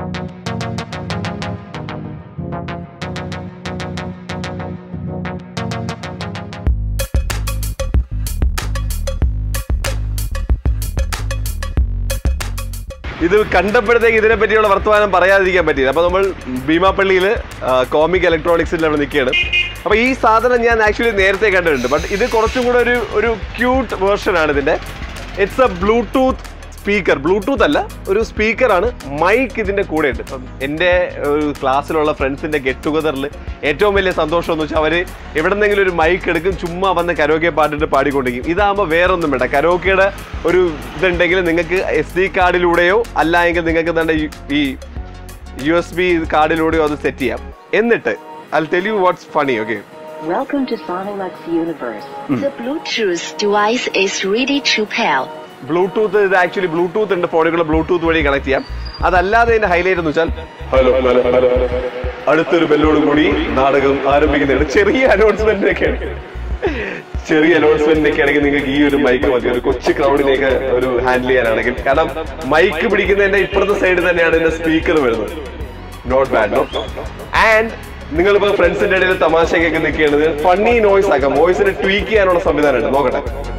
ഇത് കണ്ടപ്പോഴത്തേക്ക് ഇതിനെ പറ്റിയുള്ള വർത്തമാനം പറയാതിരിക്കാൻ പറ്റിയില്ല അപ്പോൾ നമ്മൾ ഭീമാപ്പള്ളിയിൽ കോമിക് ഇലക്ട്രോണിക്സിൽ അവിടെ നിൽക്കുകയാണ് അപ്പോൾ ഈ സാധനം ഞാൻ ആക്ച്വലി നേരത്തെ കണ്ടിട്ടുണ്ട് ബട്ട് ഇത് കുറച്ചും കൂടെ ഒരു ഒരു ക്യൂട്ട് വേർഷൻ ആണ് ഇതിൻ്റെ it's a Bluetooth speaker Bluetooth അല്ല ഒരു സ്പീക്കറാണ് മൈക്ക് ഇതിൻ്റെ കൂടെ ഉണ്ട് ഇപ്പം എൻ്റെ ഒരു ക്ലാസ്സിലുള്ള ഫ്രണ്ട്സിൻ്റെ ഗെറ്റ് ടുഗദറിൽ ഏറ്റവും വലിയ സന്തോഷം എന്ന് വെച്ചാൽ അവർ എവിടെന്നെങ്കിലും ഒരു മൈക്ക് എടുക്കും ചുമ്മാ വന്ന് കരോക്കെ പാട്ടിട്ട് പാടിക്കൊണ്ടിരിക്കും ഇതാകുമ്പോൾ വേറൊന്നും വേണ്ട കരോക്കയുടെ ഒരു ഇതുണ്ടെങ്കിൽ നിങ്ങൾക്ക് എസ് ഡി കാർഡിലൂടെയോ അല്ല എങ്കിൽ നിങ്ങൾക്ക് തന്നെ ഈ യു എസ് ബി കാർഡിലൂടെയോ അത് സെറ്റ് ചെയ്യാം എന്നിട്ട് I tell you what's funny okay Welcome to Sonolux Universe. The Bluetooth device is ready to pair. Bluetooth ഇത് ആക്ച്വലി ബ്ലൂടൂത്ത് ഉണ്ട് ഫോണുകൾ ബ്ലൂടൂത്ത് വഴി കണക്ട് ചെയ്യാം അതല്ലാതെ ഇതിന്റെ ഹൈലൈറ്റ് എന്ന് വെച്ചാൽ ഹലോ ഹലോ ഹലോ അടുത്തൊരു ബെല്ലോട് കൂടി നാടകം ആരംഭിക്കുന്നുണ്ട് ചെറിയ അനൗൺസ്മെന്റ് ഒക്കെയാണ് ചെറിയ അനൗൺസ്മെന്റ് ഒക്കെ ആണെങ്കിൽ നിങ്ങൾക്ക് ഈ ഒരു മൈക്ക് മതി ഒരു കൊച്ചു ക്രൗഡിലേക്ക് ഒരു ഹാൻഡിൽ ചെയ്യാനാണെങ്കിൽ കാരണം മൈക്ക് പിടിക്കുന്നതിന്റെ ഇപ്പുറത്തെ സൈഡിൽ തന്നെയാണ് ഇതിന്റെ സ്പീക്കർ വരുന്നത് നോട്ട് ബാഡ് നോ ആൻഡ് നിങ്ങളിപ്പോ ഫ്രണ്ട്സിന്റെ ഇടയിൽ തമാശയൊക്കെ നിൽക്കുകയാണ് ഫണ്ണി നോയ്സ് ആക്കാം വോയിസിനെ ട്വീക്ക് ചെയ്യാനുള്ള സംവിധാനം ഉണ്ട് നോക്കട്ടെ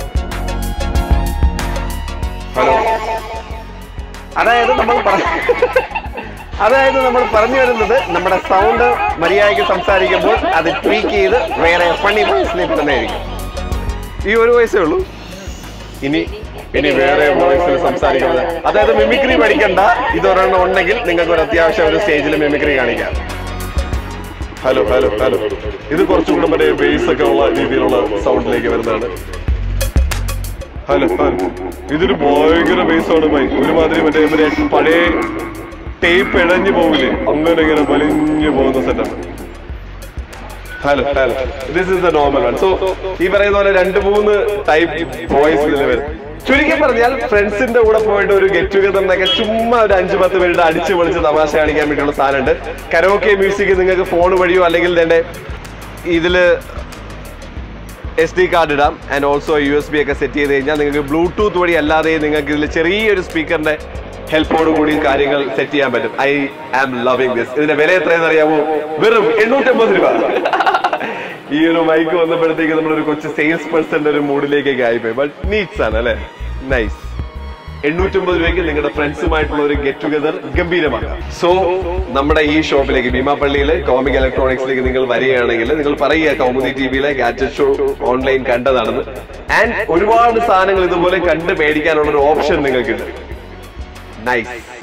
ഹലോ അതായത് നമ്മൾ പറ- അതായത് നമ്മൾ പറഞ്ഞു വരുന്നത് നമ്മുടെ സൗണ്ട് മര്യാദയ്ക്ക് സംസാരിക്കുമ്പോൾ അത് ട്വീക്ക് ചെയ്ത് വേറെ ഫണ്ണി വോയിസിലേക്ക് തന്നെ ആയിരിക്കും ഈ ഒരു വയസ്സേ ഉള്ളൂ ഇനി ഇനി വേറെ വോയിസിൽ സംസാരിക്കുന്നത് അതായത് മിമിക്രി പഠിക്കണ്ട ഇതൊരെണ്ണം ഉണ്ടെങ്കിൽ നിങ്ങൾക്ക് ഒരു അത്യാവശ്യം ഒരു സ്റ്റേജിൽ മിമിക്രി കാണിക്കാം ഹലോ ഹലോ ഹലോ ഇത് കുറച്ചും കൂടെ മറ്റേ ബേസ് ഒക്കെ ഉള്ള രീതിയിലുള്ള സൗണ്ടിലേക്ക് വരുന്നതാണ് ഹലോ ഹലോ ഇതൊരു ഭയങ്കര ബേസാണ് ബൈ ഒരുമാതിരി മറ്റേ മറ്റേ പഴയ ടേപ്പ് ഇഴഞ്ഞു പോകില്ലേ അങ്ങനെ ഇങ്ങനെ വലിഞ്ഞു പോകുന്ന setup hello hello this is the normal one so ഈ പറയുന്ന പോലെ രണ്ട് മൂന്ന് ടൈപ്പ് വോയിസ് ഇതിൽ വരും ചുരുക്കി പറഞ്ഞാൽ ഫ്രണ്ട്സിന്റെ കൂടെ പോയിട്ട് ഒരു ഗെറ്റ് ടുഗദറിനൊക്കെ ചുമ്മാ ഒരു അഞ്ചു പത്ത് പേരുടെ അടിച്ചു പൊളിച്ച് തമാശ കാണിക്കാൻ വേണ്ടിയുള്ള സാധനമുണ്ട് കരോക്കെ മ്യൂസിക് നിങ്ങൾക്ക് ഫോൺ വഴിയോ അല്ലെങ്കിൽ തന്നെ ഇതില് എസ് ഡി കാർഡ് ഇടാം and also U S B ഒക്കെ സെറ്റ് ചെയ്ത് കഴിഞ്ഞാൽ നിങ്ങൾക്ക് ബ്ലൂടൂത്ത് വഴി അല്ലാതെ നിങ്ങൾക്ക് ഇതിൽ ചെറിയൊരു സ്പീക്കറിന്റെ ഹെൽപ്പോട് കൂടി കാര്യങ്ങൾ സെറ്റ് ചെയ്യാൻ പറ്റും ഐ ആം ലവിങ് ദിസ് ഇതിന്റെ വില എത്രയെന്ന് അറിയാമോ വെറും എണ്ണൂറ്റമ്പത് രൂപ ഈ ഒരു മൈക്ക് വന്നപ്പോഴത്തേക്ക് നമ്മളൊരു കൊച്ചു സെയിൽസ് പേഴ്സന്റെ ഒരു മൂഡിലേക്കൊക്കെ ആയിപ്പോയി ബട്ട് നീറ്റ്സ് ആണ് അല്ലെ നൈസ് എണ്ണൂറ്റമ്പത് രൂപയ്ക്ക് നിങ്ങളുടെ ഫ്രണ്ട്സുമായിട്ടുള്ള ഒരു ഗെറ്റ് ടുഗദർ ഗംഭീരമാക്കാം സോ നമ്മുടെ ഈ ഷോപ്പിലേക്ക് ഭീമാപ്പള്ളിയിൽ കോമിക് ഇലക്ട്രോണിക്സിലേക്ക് നിങ്ങൾ വരികയാണെങ്കിൽ നിങ്ങൾ പറയുക കൗമുദി ടി വിയിലെ ഗാഡ്ജറ്റ് ഷോ ഓൺലൈൻ കണ്ടതാണെന്ന് ആൻഡ് ഒരുപാട് സാധനങ്ങൾ ഇതുപോലെ കണ്ട് മേടിക്കാനുള്ള ഒരു ഓപ്ഷൻ നിങ്ങൾക്കുണ്ട് നൈസ്